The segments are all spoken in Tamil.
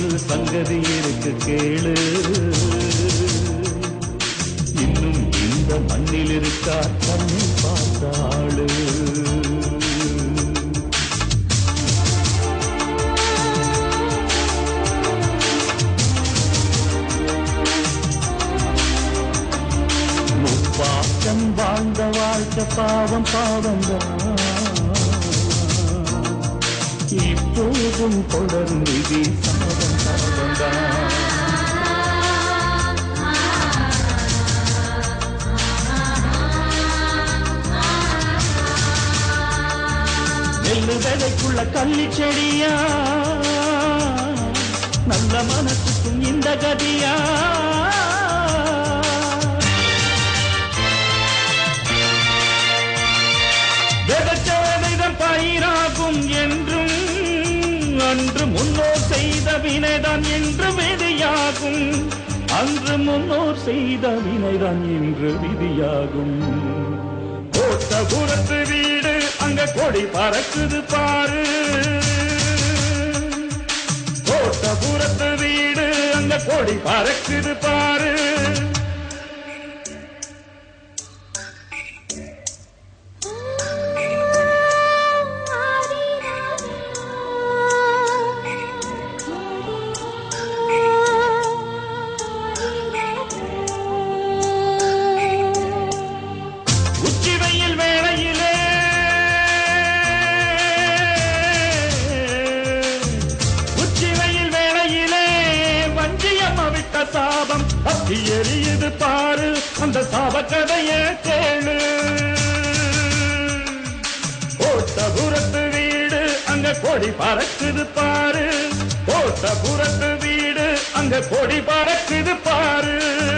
சங்கதி இருக்கு கேளு இன்னும் இந்த மண்ணில் இருக்கா தன்னை பார்த்த ஆளு முப்பாட்டம் வாழ்ந்த வாழ்க்கை பாவம் பாவம்தான் இப்போதும் தொடர் நிதி சாதம் சாதம்தான் நெல்லு விதைக்குள்ள கள்ளி செடியா நல்ல மனசுக்கும் இந்த கதியா விதைச்ச விதம் பயிராகும் என்றும் அன்று முன்னோர் செய்த வினைதான் என்று விதியாகும் அன்று முன்னோர் செய்த வினைதான் என்று விதியாகும் கோட்டபுரத்து வீடு அங்க கொடி பறக்குது பாரு கோட்டபுரத்து வீடு அங்க கொடி பறக்குது பாரு உச்சி வெயில் வேளையிலே உச்சி வெயில் வேளையிலே வஞ்சியம் அவிட்ட சாபம் அத்தி எரியுது பாரு அந்த சாப கதைய கேளு கோட்டபுரத்து வீடு அங்க கொடி பறக்குது பாரு கோட்டபுரத்து வீடு அங்க கொடி பறக்குது பாரு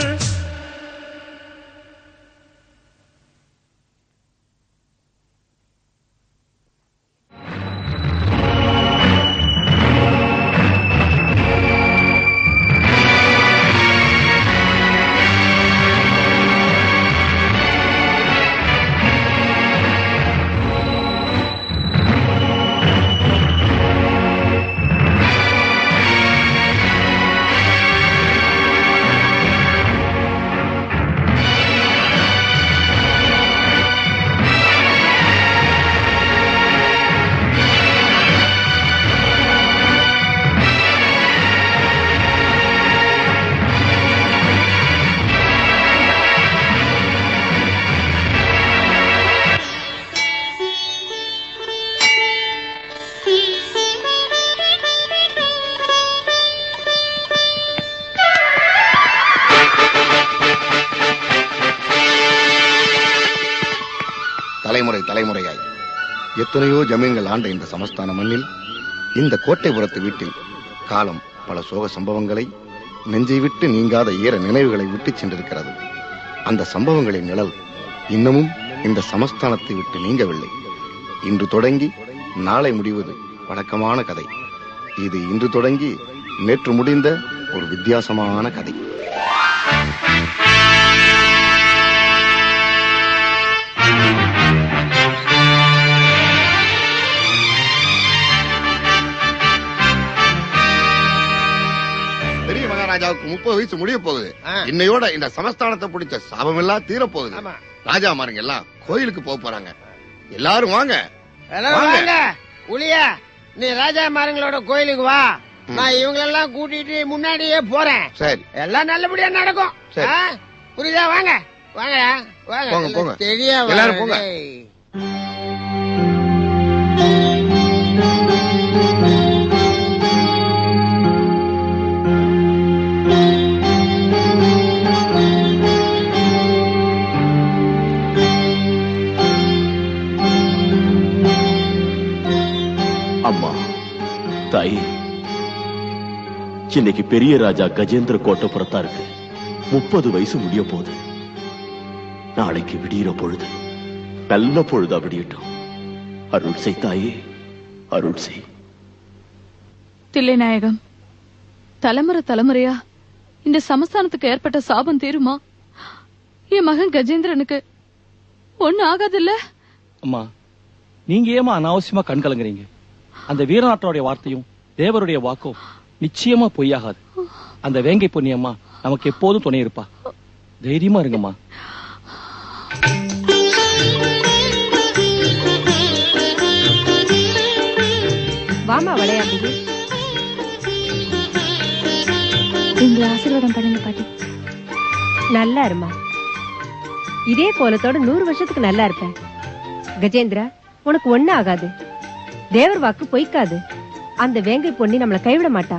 தலைமுறை தலைமுறையாய் எத்தனையோ ஜமீன்கள் ஆண்ட இந்த சமஸ்தான மண்ணில் இந்த கோட்டைபுரத்து வீட்டில் காலம் பல சோக சம்பவங்களை நெஞ்சை விட்டு நீங்காத ஈர நினைவுகளை விட்டு சென்றிருக்கிறது அந்த சம்பவங்களின் நிழல் இன்னமும் இந்த சமஸ்தானத்தை விட்டு நீங்கவில்லை இன்று தொடங்கி நாளை முடிவது வழக்கமான கதை இது இன்று தொடங்கி நேற்று முடிந்த ஒரு வித்தியாசமான கதை பெரிய மகாராஜாவுக்கு முப்பது வயசு முடிய போகுது ஆ. இன்னையோட இந்த சமஸ்தானத்தை பிடிச்ச சாபம் எல்லாம் தீர போகுது ஆமா. ராஜா மாருங்க எல்லாம் கோயிலுக்கு போக போறாங்க எல்லாரும் வாங்க எல்லாம் வாங்க. வாங்க உளியா நீ ராஜா மாருங்களோட கோயிலுக்கு வா நான் இவங்களெல்லாம் கூட்டிட்டு முன்னாடியே போறேன் சரி எல்லாம் நல்லபடியா நடக்கும் சரி. ஆ? புரியுதா வாங்க வாங்க வாங்க போங்க, போங்க. தெரிய எல்லாரும் போங்க. அம்மா தாயி இன்னைக்கு பெரிய ராஜா கஜேந்திர கோட்டை புறத்தா இருக்கு முப்பது வயசு முடிய போகுது நாளைக்கு விடியிற பொழுது நல்ல பொழுதா விடியட்டும் அருள் செய் தாயே அருள் செய் தில்லைநாயகம் தலைமுறை தலைமுறையா இந்த சமஸ்தானத்துக்கு ஏற்பட்ட சாபம் தீருமா என் மகன் கஜேந்திரனுக்கு ஒண்ணு ஆகாதுல்ல அம்மா நீங்க ஏமா அனாவசியமா கண் கலங்குறீங்க அந்த வீரநாட்டனுடைய வார்த்தையும் தேவருடைய வாக்கும் நிச்சயமா பொய்யாகாது அந்த வேங்கை பொன்னியம்மா நமக்கு எப்போதும் துணை இருப்பா தைரியமா இருங்கம்மா வாமா விளையாடுங்க எங்களை ஆசீர்வாதம் பண்ணுங்க பாட்டி நல்லா இருமா இதே கோலத்தோட நூறு வருஷத்துக்கு நல்லா இருப்பேன் கஜேந்திரா உனக்கு ஒண்ணு ஆகாது தேவர் வாக்கு பொய்க்காது அந்த வேங்கை பொண்ணி நம்மள கைவிட மாட்டா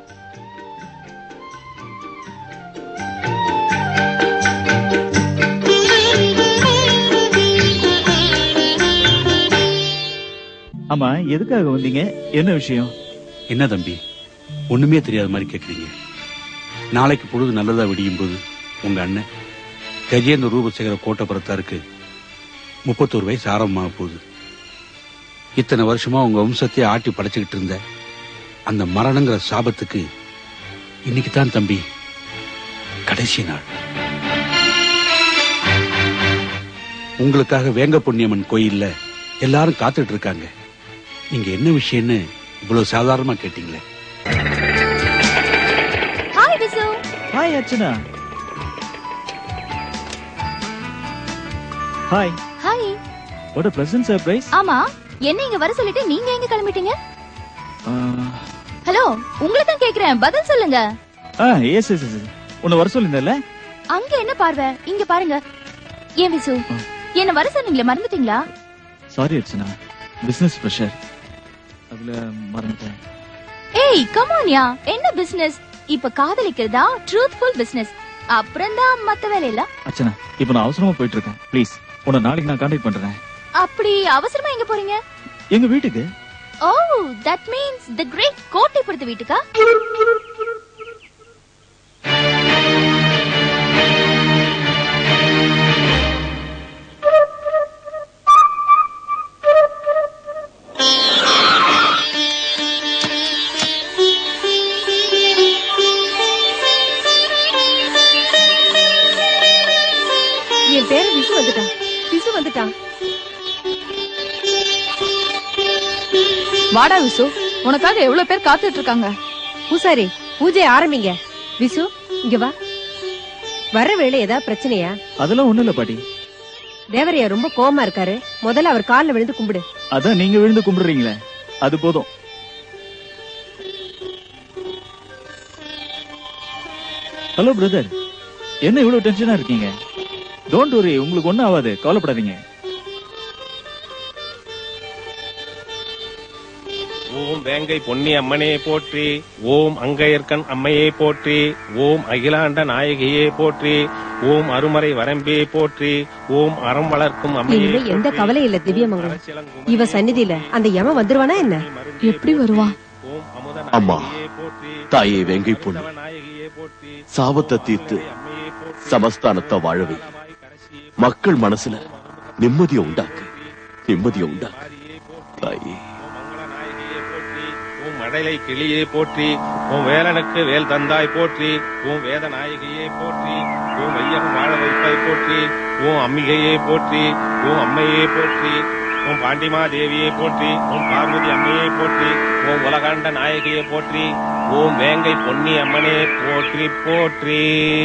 ஆமா எதுக்காக வந்தீங்க என்ன விஷயம் என்ன தம்பி ஒண்ணுமே தெரியாத மாதிரி கேக்குறீங்க நாளைக்கு பொழுது நல்லதா விடியும் போது உங்க அண்ணன் கஜேந்திர ரூபசேகர கோட்டப்புறத்தாருக்கு முப்பத்தோரு வயசு ஆரம்பமாக போகுது இத்தனை வருஷமா உங்க வம்சத்தையே ஆட்டி படைச்சுக்கிட்டு இருந்த அந்த மரணங்கிற சாபத்துக்கு இன்னைக்கு தான் தம்பி கடைசி நாள் உங்களுக்காக வேங்க பொன்னியம்மன் கோயில்ல எல்லாரும் காத்துட்டு இருக்காங்க நீங்க என்ன விஷயம்னு இவ்வளவு சாதாரணமா கேட்டீங்களே hi Visu hi Archana hi hi what a pleasant surprise ஆமா என்ன இங்க வர சொல்லிட்டு நீங்க எங்க கிளம்பிட்டீங்க ஹலோ உங்களை தான் கேக்குறேன் பதில் சொல்லுங்க ஆ எஸ் எஸ் எஸ் உன்னை வர சொல்லியிருந்தேன்ல அங்க என்ன பார்வை இங்க பாருங்க ஏன் விசு என்ன வர சொன்னீங்களே மறந்துட்டீங்களா சாரி அர்ச்சனா பிசினஸ் ப்ரெஷர் அதுல மறந்துட்டேன் ஏய் கமான்யா என்ன பிசினஸ் இப்ப காதலிக்கிறதா ட்ரூத்ஃபுல் பிசினஸ் அப்புறம் தான் மத்த வேலையில அர்ச்சனா இப்போ நான் அவசரமா போயிட்டு இருக்கேன் ப்ளீஸ் உன்னை நாளைக்கு நான் கான்டாக்ட் பண்றேன் அப்படி அவசரமா எங்க போறீங்க எங்க வீட்டுக்கு oh that means the great கோட்டை பொறுத்த வீட்டுக்கா என் பேர விசு வந்துட்டான் விசு வந்துட்டான் வாடா விசு உனக்காக எவ்வளவு பேர் காத்துட்டு இருக்காங்க பூசாரி பூஜை ஆரம்பிங்க விசு இங்க வா வர வேலை ஏதாவது பிரச்சனையா அதெல்லாம் ஒண்ணும் இல்ல பாட்டி தேவரையா ரொம்ப கோவமா இருக்காரு முதல்ல அவர் கால்ல விழுந்து கும்பிடு அதான் நீங்க விழுந்து கும்பிடுறீங்களே அது போதும் ஹலோ பிரதர் என்ன இவ்வளவு டென்ஷனா இருக்கீங்க டோன்ட் worry உங்களுக்கு ஒண்ணும் ஆகாது கவலைப்படாதீங்க ஓம் வேங்கை பொன்னி அம்மனே போற்றி ஓம் அங்கையர்க்கண் அம்மையே போற்றி ஓம் அகிலாண்ட நாயகியே போற்றி ஓம் அருமறை வரம்பே போற்றி ஓம் அறம் வளர்க்கும் அம்மையே இனிமே எந்த போற்றி. கவலை இல்ல திவ்யமங்கலம் அரசியலங்குமரி இவ சந்நிதியில அந்த யமன் வந்துருவானா என்ன எப்படி வருவான் ஓம் அமுத அம்மா நாயகியே போற்றி தாயே வேங்கை பொண்ணு உத்தவ நாயகியே போற்றி சாபத்தை தீர்த்து அம்மையே போற்றி சமஸ்தானத்தை வாழவை மக்கள் மனசுல நிம்மதியை உண்டாக்கு நிம்மதியை உண்டாக்கு தாயே ஓம் மங்கள நாயகியே போற்றி ஓம் மடலை கிளியே போற்றி ஓம் வேலனுக்கு வேல் தந்தாய் போற்றி ஓம் வேத நாயகியே போற்றி ஓம் வையகம் வாழ வைப்பாய் போற்றி ஓம் அம்பிகையே போற்றி ஓம் அம்மையே போற்றி ஓம் பாண்டிமா தேவியே போற்றி ஓம் பார்வதி அம்மையே போற்றி ஓம் உலகாண்ட நாயகியே போற்றி ஓம் வேங்கை பொன்னி அம்மனே போற்றி போற்றி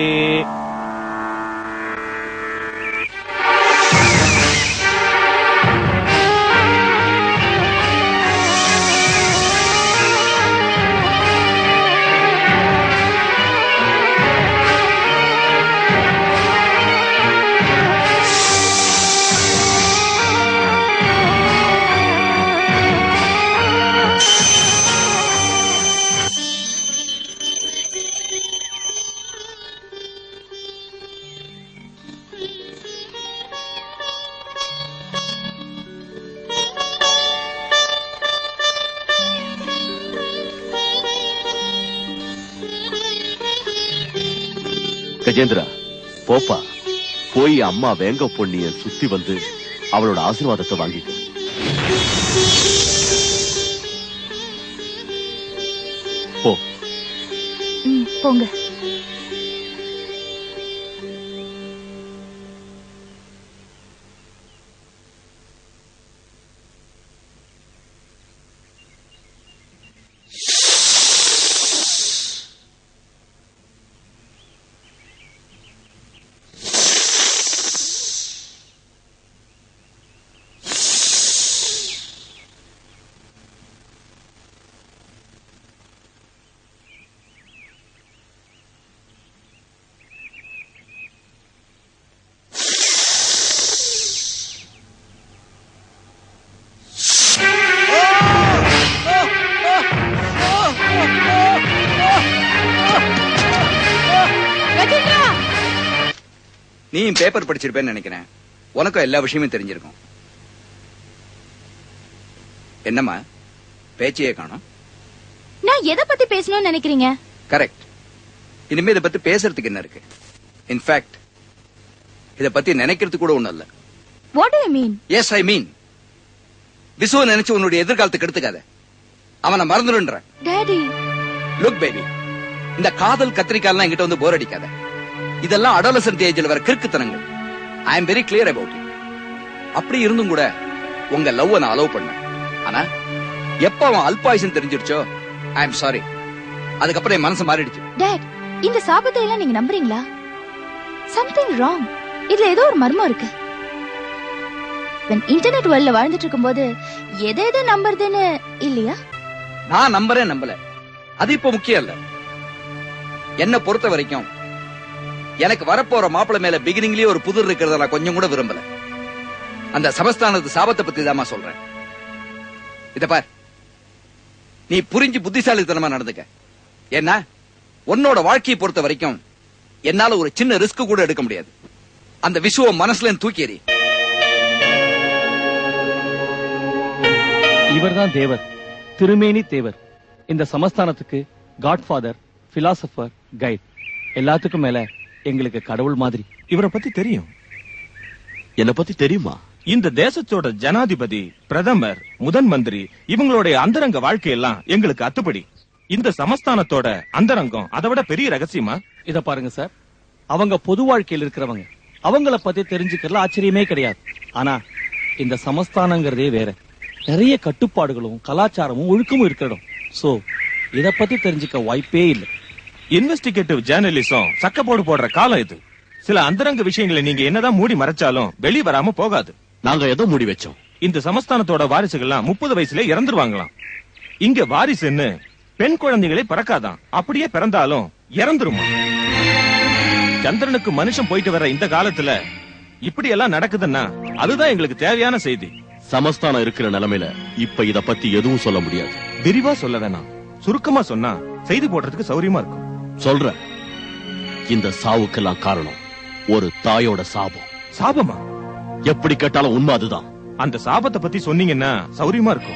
கஜேந்திரா போப்பா போய் அம்மா வேங்க பொண்ணிய சுத்தி வந்து அவளோட ஆசீர்வாதத்தை வாங்கிக்க போ ம், போங்க நீயும் பேப்பர் படிச்சிருப்பேன்னு நினைக்கிறேன் உனக்கும் எல்லா விஷயமும் தெரிஞ்சிருக்கும் என்னம்மா பேச்சையே காணோம் நான் எதை பத்தி பேசணும்னு நினைக்கிறீங்க கரெக்ட் இனிமே இதை பத்தி பேசுறதுக்கு என்ன இருக்கு இன்ஃபேக்ட் இத பத்தி நினைக்கிறது கூட ஒண்ணும் இல்ல what you mean yes I mean விசுவ நினைச்சு உன்னுடைய எதிர்காலத்தை கெடுத்துக்காத அவனை மறந்துடுன்ற டாடி லுக் பேபி இந்த காதல் கத்திரிக்காய்லாம் என்கிட்ட வந்து போர் அடிக்காத இதெல்லாம் அடாலசன்ட் ஏஜ்ல வர கிறுக்குத்தனங்கள் I am very clear about it அப்படி இருந்தும் கூட உங்க லவ் நான் அலோவ் பண்ணேன் ஆனா எப்ப அவன் அல்பாயுசன் தெரிஞ்சிருச்சோ ஐ எம் சாரி அதுக்கப்புறம் என் மனசு மாறிடுச்சு டாட் இந்த சாபத்தை எல்லாம் நீங்க நம்புறீங்களா சம்திங் ராங் இதுல ஏதோ ஒரு மர்மம் இருக்கு இன்டர்நெட் வேர்ல்ட்ல வாழ்ந்துட்டு இருக்கும்போது எதை எதை நம்புறதுன்னு இல்லையா நான் நம்புறேன் நம்பல அது இப்ப முக்கியம் இல்ல என்ன பொறுத்த வரைக்கும் எனக்கு வரப்போற மாப்பிளை மேல பிகினிங்லயே ஒரு புதிர் இருக்கிறத நான் கொஞ்சம் கூட விரும்பல அந்த சமஸ்தானத்து சாபத்தை பத்தி தான் சொல்றேன் இத பார் நீ புரிஞ்சு புத்திசாலித்தனமா நடந்துக்க ஏன்னா உன்னோட வாழ்க்கையை பொறுத்த வரைக்கும் என்னால ஒரு சின்ன ரிஸ்க் கூட எடுக்க முடியாது அந்த விஷுவ மனசுல இருந்து தூக்கி எறி இவர்தான் தேவர் திருமேனி தேவர் இந்த சமஸ்தானத்துக்கு காட்ஃபாதர் பிலாசபர் கைட் எல்லாத்துக்கும் மேல எங்களுக்கு கடவுள் மாதிரி இவரை பத்தி தெரியும் என்ன பத்தி தெரியுமா இந்த தேசத்தோட ஜனாதிபதி பிரதமர் முதன் மந்திரி இவங்களுடைய அந்தரங்க வாழ்க்கையெல்லாம் எங்களுக்கு அத்துப்படி இந்த சமஸ்தானத்தோட அந்தரங்கம் அதை விட பெரிய ரகசியமா இத பாருங்க சார் அவங்க பொது வாழ்க்கையில் இருக்கிறவங்க அவங்கள பத்தி தெரிஞ்சுக்கிறதுல ஆச்சரியமே கிடையாது ஆனா இந்த சமஸ்தானங்கிறதே வேற நிறைய கட்டுப்பாடுகளும் கலாச்சாரமும் ஒழுக்கமும் இருக்கணும் சோ இத பத்தி தெரிஞ்சுக்க வாய்ப்பே இல்லை இன்வெஸ்டிகேட்டிவ் ஜேர்னலிசம் சக்கப்போடு போடுற காலம் இது சில அந்தரங்க விஷயங்களை நீங்க என்னதான் மூடி மறைச்சாலும் வெளிய வராம போகாது நாங்க எதோ மூடி வச்சோம் இந்த சமஸ்தானத்தோட வாரிசுகள்லாம் முப்பது வயசுல இறந்துருவாங்களாம் இங்க வாரிசுன்னு பெண் குழந்தைகளே பிறக்காதான் அப்படியே பிறந்தாலும் இறந்துருமா சந்திரனுக்கு மனுஷன் போயிட்டு வர இந்த காலத்துல இப்படி எல்லாம் நடக்குதுன்னா அதுதான் எங்களுக்கு தேவையான செய்தி சமஸ்தானம் இருக்கிற நிலைமையில இப்ப இத பத்தி எதுவும் சொல்ல முடியாது விரிவா சொல்ல வேணாம் சுருக்கமா சொன்னா செய்தி போடுறதுக்கு சௌரியமா இருக்கும் சொல்றேன் இந்த சாவுக்கெல்லாம் காரணம் ஒரு தாயோட சாபம் சாபமா எப்படி கேட்டாலும் உண்மை அதுதான் அந்த சாபத்தை பத்தி சொன்னீங்கன்னா சௌரியமா இருக்கும்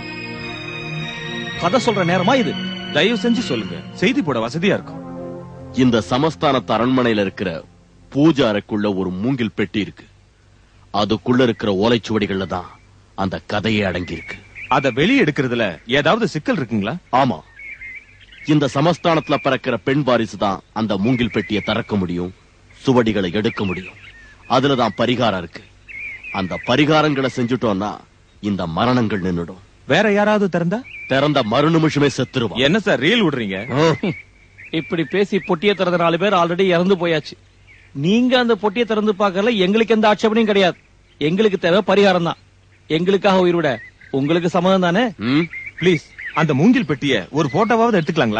கதை சொல்ற நேரமா இது தயவு செஞ்சு சொல்லுங்க செய்தி போட வசதியா இருக்கும் இந்த சமஸ்தானத்து அரண்மனையில இருக்கிற பூஜை அறைக்குள்ள ஒரு மூங்கில் பெட்டி இருக்கு அதுக்குள்ள இருக்கிற ஓலைச்சுவடிகள்ல தான் அந்த கதையே அடங்கி இருக்கு அத வெளியே எடுக்கிறதுல ஏதாவது சிக்கல் இருக்குங்களா ஆமா இந்த சமஸ்தானத்துல பிறக்கிற பெண் வாரிசு தான் அந்த மூங்கில் பெட்டியை திறக்க முடியும் சுவடிகளை எடுக்க முடியும் அதுலதான் பரிகாரம் இருக்கு அந்த பரிகாரங்களை செஞ்சுட்டோம்னா இந்த மரணங்கள் நின்னுடும் வேற யாராவது திறந்தா திறந்த மறு நிமிஷமே செத்துருவான் என்ன சார் ரீல் விடுறீங்க இப்படி பேசி பொட்டியை திறந்த நாலு பேர் ஆல்ரெடி இறந்து போயாச்சு நீங்க அந்த பொட்டியை திறந்து பார்க்கல எங்களுக்கு எந்த ஆட்சேபனையும் கிடையாது எங்களுக்கு தேவை பரிகாரம் தான் எங்களுக்காக உயிரோட உங்களுக்கு சம்மதம் தானே ப்ளீஸ் அந்த மூங்கில் பெட்டிய ஒரு போட்டோவாவது எடுத்துக்கலாங்களா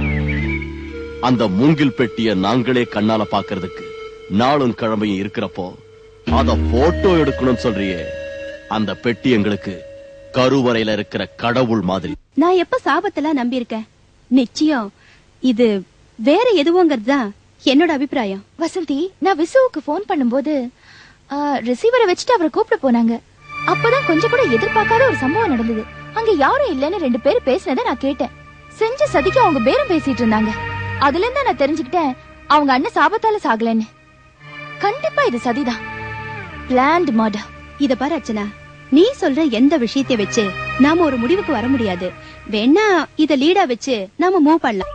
அந்த மூங்கில் பெட்டிய நாங்களே கண்ணால பாக்குறதுக்கு நாளும் கிழமையும் இருக்கிறப்போ அத போட்டோ எடுக்கணும்னு சொல்றியே அந்த பெட்டி எங்களுக்கு கருவறையில இருக்கிற கடவுள் மாதிரி நான் எப்ப சாபத்தெல்லாம் நம்பி இருக்கேன் நிச்சயம் இது வேற எதுவோங்கிறது தான் என்னோட அபிப்பிராயம் வசந்தி நான் விசுவுக்கு ஃபோன் பண்ணும்போது ரிசீவரை வச்சுட்டு அவரை கூப்பிட போனாங்க அப்பதான் கொஞ்சம் கூட எதிர்பார்க்காத ஒரு சம்பவம் நடந்தது அங்க யாரும் இல்லைன்னு ரெண்டு பேரும் பேசினதை நான் கேட்டேன் செஞ்ச சதிக்கு அவங்க பேரம் பேசிட்டு இருந்தாங்க அதுல இருந்து நான் தெரிஞ்சுக்கிட்டேன் அவங்க அண்ணன் சாபத்தால சாகலன்னு கண்டிப்பா இது சதிதான் பிளான்ட் மர்டர் இத பாரு அர்ச்சனா நீ சொல்ற எந்த விஷயத்தை வச்சு நாம ஒரு முடிவுக்கு வர முடியாது வேணா இத லீடா வச்சு நாம மூவ் பண்ணலாம்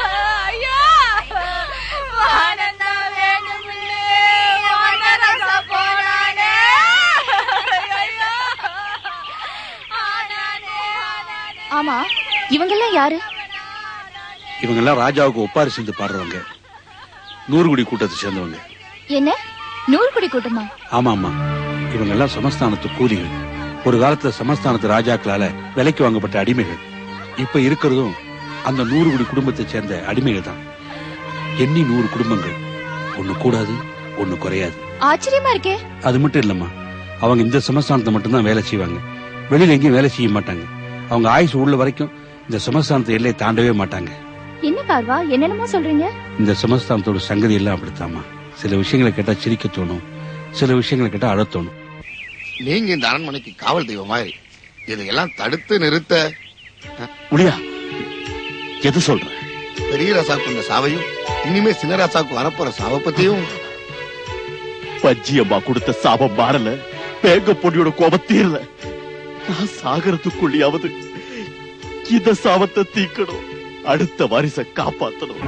ஆமா இவங்கெல்லாம் யாரு இவங்க எல்லாம் ராஜாவுக்கு ஒப்பாரி சேர்ந்து பாடுறவங்க நூறுகுடி கூட்டத்தை சேர்ந்தவங்க என்ன நூறு குடி கூட்டமா ஆமா ஆமா இவங்க எல்லாம் சமஸ்தானத்து கூலிகள் ஒரு காலத்துல சமஸ்தானத்து ராஜாக்களால விலைக்கு வாங்கப்பட்ட அடிமைகள் இப்ப இருக்கிறதும் அந்த நூறு குடி குடும்பத்தை சேர்ந்த அடிமைகள் தான் எண்ணி நூறு குடும்பங்கள் ஒண்ணு கூடாது ஒண்ணு குறையாது ஆச்சரியமா இருக்கே அது மட்டும் இல்லம்மா அவங்க இந்த சமஸ்தானத்தை மட்டும்தான் வேலை செய்வாங்க வெளியில எங்கேயும் வேலை செய்ய மாட்டாங்க அவங்க ஆயுசு உள்ள வரைக்கும் இந்த சமஸ்தானத்தை எல்லையை தாண்டவே மாட்டாங்க என்ன பார்வா என்னென்னமோ சொல்றீங்க இந்த சமஸ்தானத்தோட சங்கதி எல்லாம் அப்படித்தாம்மா சில விஷயங்களை கேட்டா சிரிக்க தோணும் சில விஷயங்களை கிட்ட அழத்தோணும் நீங்க இந்த அரண்மனைக்கு காவல் தெய்வம் மாதிரி இதையெல்லாம் தடுத்து நிறுத்த முடியா எது சொல்ற பெரிய ராசாவுக்கு இந்த சாவையும் இனிமே சின்ன ராசாவுக்கு வரப்போற சாவை பத்தியும் பஜ்ஜி அம்மா கொடுத்த சாபம் மாறல வேங்க பொடியோட கோபம் தீரல நான் சாகரத்துக்குள்ளியாவது இந்த சாபத்தை தீக்கணும் அடுத்த வாரிசை காப்பாத்தணும்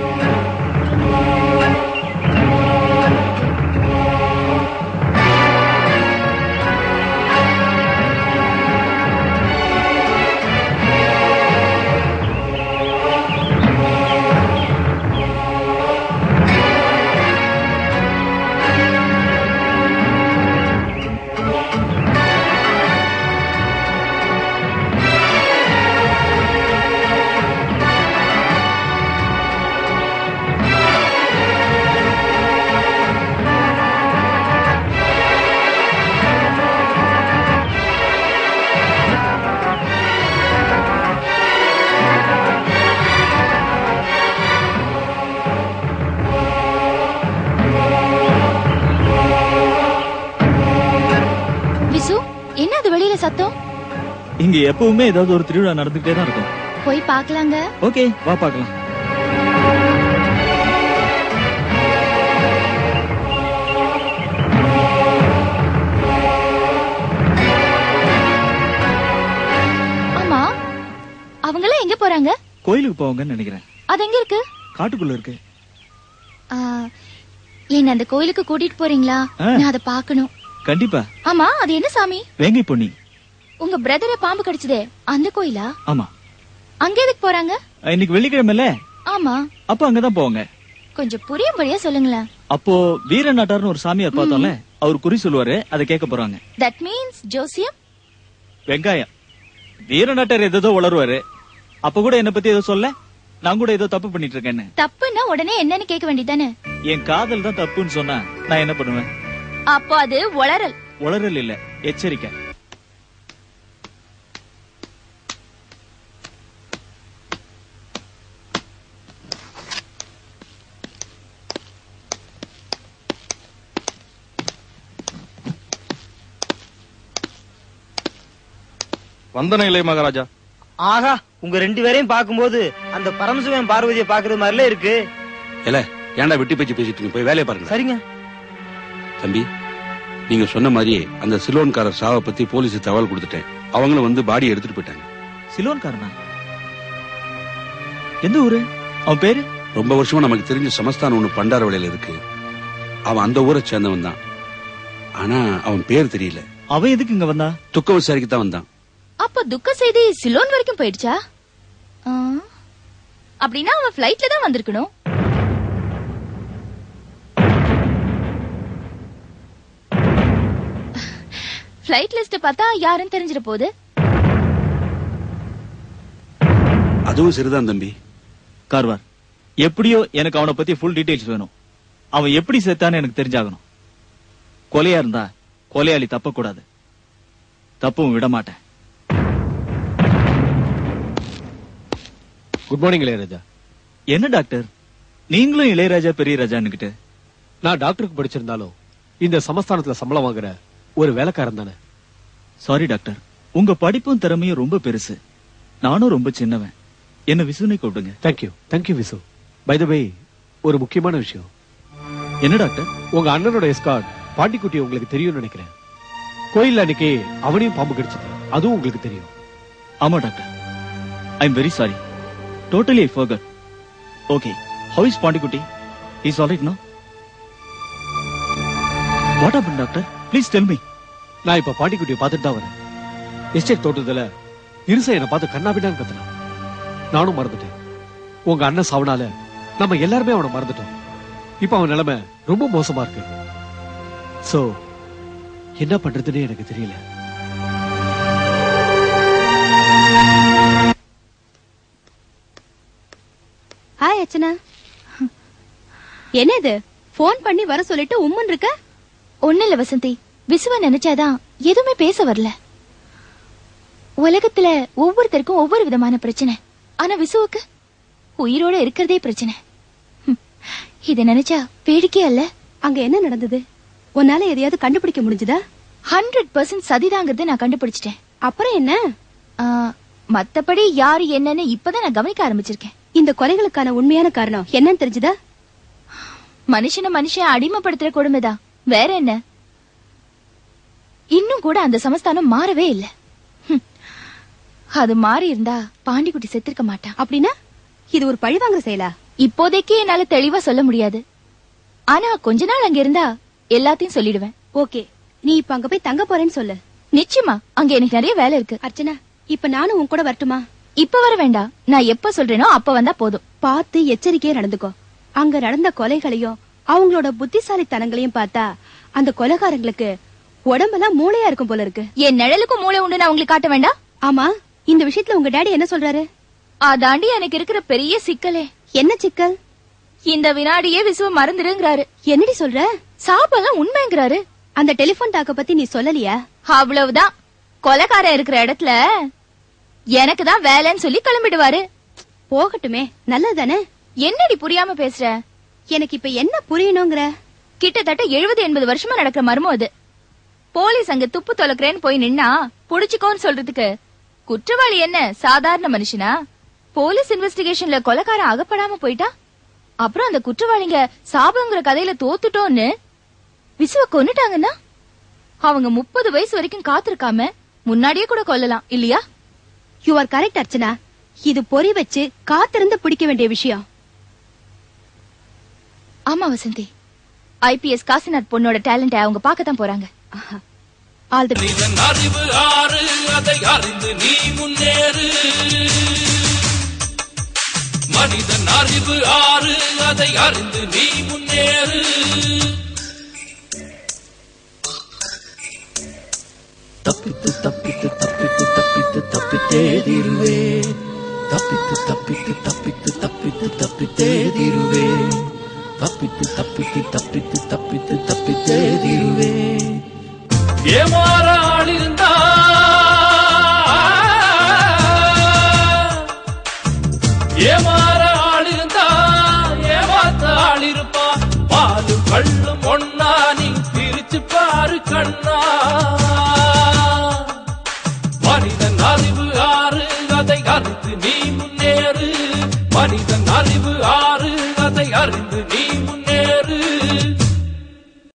விசு என்ன அது வெளியில சத்தம் இங்க எப்பவுமே ஏதாவது ஒரு திருவிழா நடந்துகிட்டே தான் இருக்கும் போய் பார்க்கலாங்க ஓகே வா பார்க்கலாம் ஆமா அவங்க எல்லாம் எங்க போறாங்க கோயிலுக்கு போவாங்கன்னு நினைக்கிறேன் அது எங்க இருக்கு காட்டுக்குள்ள இருக்கு ஆ, என்ன அந்த கோயிலுக்கு கூட்டிட்டு போறீங்களா ஆ. நான் அதை பார்க்கணும் கண்டிப்பா ஆமா அது என்ன சாமி வேங்கை பொன்னி உங்க பிரதரை பாம்பு கடிச்சதே அந்த கோயிலா ஆமா அங்க எதுக்கு போறாங்க அஹ், இன்னைக்கு வெள்ளிக்கிழமைல ஆமா அப்ப அங்கதான் போவாங்க கொஞ்சம் புரியும்படியா சொல்லுங்களேன் அப்போ வீர நாட்டார்னு ஒரு சாமியார் பார்த்தோம்ல அவர் குறி சொல்லுவாரு அதை கேட்க போறாங்க தட் மீன்ஸ் ஜோசியம் வெங்காயம் வீர நாட்டார் ஏதோ வளருவாரு அப்ப கூட என்ன பத்தி ஏதோ சொல்ல நான் கூட ஏதோ தப்பு பண்ணிட்டு இருக்கேன்னு தப்புன்னா உடனே என்னன்னு கேட்க வேண்டியதானே என் காதல் தான் தப்புன்னு சொன்னா நான் என்ன பண்ணுவேன் அப்போ அது வளரல் உளறல் இல்ல எச்சரிக்கை வந்தன இளைய மகாராஜா ஆகா உங்க ரெண்டு பேரையும் பார்க்கும்போது அந்த பரமசிவன் பார்வதியை பாக்குறது மாதிரில இருக்கு இல்ல ஏன்டா வெட்டி பேச்சு பேசிட்டு இருக்கீங்க போய் வேலையை பாருங்க சரிங்க தம்பி நீங்க சொன்ன மாதிரியே அந்த சிலோன்காரர் சாவை பத்தி போலீஸ் தகவல் கொடுத்துட்டேன் அவங்களும் வந்து பாடி எடுத்துட்டு போயிட்டாங்க சிலோன்காரனா எந்த ஊரு அவன் பேரு ரொம்ப வருஷமா நமக்கு தெரிஞ்ச சமஸ்தானம் ஒண்ணு பண்டார வழியில இருக்கு அவன் அந்த ஊரை சேர்ந்தவன் தான் ஆனா அவன் பேர் தெரியல அவன் எதுக்கு இங்க வந்தா துக்க விசாரிக்க தான் வந்தான் அப்ப துக்க செய்தி சிலோன் வரைக்கும் போயிடுச்சா ஆ, அப்படின்னா அவன் பிளைட்ல தான் வந்திருக்கணும் பிளைட் லிஸ்ட் பார்த்தா யாருன்னு தெரிஞ்சிட போகுது அதுவும் சரிதான் தம்பி கார்வார் எப்படியோ எனக்கு அவனை பத்தி ஃபுல் டீடைல்ஸ் வேணும் அவன் எப்படி செத்தான்னு எனக்கு தெரிஞ்சாகணும் கொலையா இருந்தா கொலையாளி தப்பக்கூடாது தப்பவும் விட மாட்டேன் குட் மார்னிங் இளையராஜா என்ன டாக்டர் நீங்களும் இளையராஜா பெரிய ராஜான்னுகிட்டு நான் டாக்டருக்கு படிச்சிருந்தாலும் இந்த சமஸ்தானத்துல சம்பளம் வாங்குற ஒரு வேலைக்காரன் தானே சாரி டாக்டர் உங்க படிப்பும் திறமையும் ரொம்ப பெருசு நானும் ரொம்ப சின்னவன் என்ன விசுனை கூப்பிடுங்க thank you thank you Visu by the way ஒரு முக்கியமான விஷயம் என்ன டாக்டர் உங்க அண்ணனோட எஸ்கார்ட் பாட்டிக்குட்டி உங்களுக்கு தெரியும்னு நினைக்கிறேன் கோயில்ல அன்னைக்கு அவனையும் பாம்பு கடிச்சது அதுவும் உங்களுக்கு தெரியும் ஆமா doctor I am very sorry totally I forgot okay how is Pandikutti is all right no what happen doctor please tell me நான் இப்ப பாட்டிக்குட்டியை பார்த்துட்டு தான் வரேன் எஸ்டேட் தோட்டத்துல இருசை என்னை பார்த்து கண்ணாபிடான்னு கத்துனான் நானும் மறந்துட்டேன் உங்க அண்ணன் சாவனால நம்ம எல்லாருமே அவனை மறந்துட்டோம் இப்ப அவன் நிலைமை ரொம்ப மோசமா இருக்கு சோ என்ன பண்றதுன்னு எனக்கு தெரியல ஹாய் அர்ச்சனா என்ன இது ஃபோன் பண்ணி வர சொல்லிட்டு உம்மன் இருக்க ஒண்ணு இல்ல வசந்தி விசுவ நினைச்சாதான் எதுவுமே பேச வரல உலகத்துல ஒவ்வொருத்தருக்கும் ஒவ்வொரு விதமான பிரச்சனை ஆனா விசுவுக்கு உயிரோட இருக்கிறதே பிரச்சனை ஹம், இத நினைச்சா வேடிக்கையா இல்ல அங்க என்ன நடந்தது உன்னால எதையாவது கண்டுபிடிக்க முடிஞ்சுதா ஹண்ட்ரட் பர்சன்ட் சதிதாங்கிறத நான் கண்டுபிடிச்சிட்டேன் அப்புறம் என்ன மத்தபடி யாரு என்னன்னு இப்பதான் நான் கவனிக்க ஆரம்பிச்சிருக்கேன் இந்த கொலைகளுக்கான உண்மையான காரணம் என்னன்னு தெரிஞ்சுதா மனுஷன மனுஷன் அடிமைப்படுத்துற கொடுமைதான் வேற என்ன இன்னும் கூட அந்த சமஸ்தானம் மாறவே இல்ல ஹம். அது மாறி இருந்தா பாண்டிக்குட்டி செத்திருக்க மாட்டான் அப்படின்னா இது ஒரு பழிவாங்குற செயலா இப்போதைக்கு என்னால தெளிவா சொல்ல முடியாது ஆனா கொஞ்ச நாள் அங்க இருந்தா எல்லாத்தையும் சொல்லிடுவேன் ஓகே நீ இப்ப அங்க போய் தங்க போறேன்னு சொல்லு நிச்சயமா அங்க எனக்கு நிறைய வேலை இருக்கு அர்ச்சனா இப்ப நானும் உன் கூட வரட்டுமா இப்ப வர வேண்டாம் நான் எப்ப சொல்றேனோ அப்ப வந்தா போதும் பார்த்து எச்சரிக்கையா நடந்துக்கோ அங்க நடந்த கொலைகளையும் அவங்களோட புத்திசாலித்தனங்களையும் பார்த்தா அந்த கொலைகாரங்களுக்கு உடம்பெல்லாம் மூளையா இருக்கும் போல இருக்கு என் நிழலுக்கும் மூளை உண்டு நான் உங்களுக்கு காட்ட வேண்டாம் ஆமா இந்த விஷயத்துல உங்க டாடி என்ன சொல்றாரு அதாண்டி எனக்கு இருக்கிற பெரிய சிக்கலே என்ன சிக்கல் இந்த வினாடியே விசுவ மறந்துடுங்கிறாரு என்னடி சொல்ற சாப்பெல்லாம் உண்மைங்கிறாரு அந்த டெலிபோன் டாக்க பத்தி நீ சொல்லலையா அவ்வளவுதான் கொலைக்காரன் இருக்கிற இடத்துல எனக்கு தான் வேலைன்னு சொல்லி கிளம்பிடுவாரு போகட்டுமே நல்லதுதானே என்னடி புரியாம பேசுற எனக்கு இப்ப என்ன புரியணுங்கிற கிட்டத்தட்ட எழுபது எண்பது வருஷமா நடக்கிற மர்மம் அது போலீஸ் அங்க துப்பு தொலைக்கிறேன்னு போய் நின்னா புடிச்சுக்கோன்னு சொல்றதுக்கு குற்றவாளி என்ன சாதாரண மனுஷனா போலீஸ் இன்வெஸ்டிகேஷன்ல கொலைக்காரன் அகப்படாம போயிட்டா அப்புறம் அந்த குற்றவாளிங்க சாபங்கிற கதையில தோத்துட்டோன்னு விசுவ கொன்னுட்டாங்கன்னா அவங்க முப்பது வயசு வரைக்கும் காத்திருக்காம முன்னாடியே கூட கொல்லலாம் இல்லையா யூ ஆர் கரெக்ட் அர்ச்சனா இது பொறி வச்சு காத்திருந்து பிடிக்க வேண்டிய விஷயம் ஆமா வசந்தி ஐபிஎஸ் காசிநாத் பொண்ணோட டேலண்ட அவங்க பார்க்கத்தான் போறாங்க ஆல் தி மனிதன் அறிவு ஆறு அதை அறிந்து நீ முன்னேறு மனிதன் அறிவு ஆறு அதை அறிந்து நீ முன்னேறு தப்பித்து தப்பித்து தப்பித்து தப்பித்து தப்பித்தேதிருவே தப்பித்து தப்பித்து தப்பித்து தப்பித்து தப்பித்தேதிருவே தப்பித்து தப்பித்து தப்பித்து தப்பித்து தப்பித்தேதிருவே ஏமாற ஆளிருந்தா ஏமாற ஆளிருந்தா ஏமாத்த ஆளிருப்பா பாலும் கள்ளும் ஒன்னா நீ பிரிச்சு பாரு கண்ணா மனிதன் அறிவு ஆறு அதை அறிந்து நீ முன்னேறு மனிதன் அறிவு ஆறு அதை அறிந்து நீ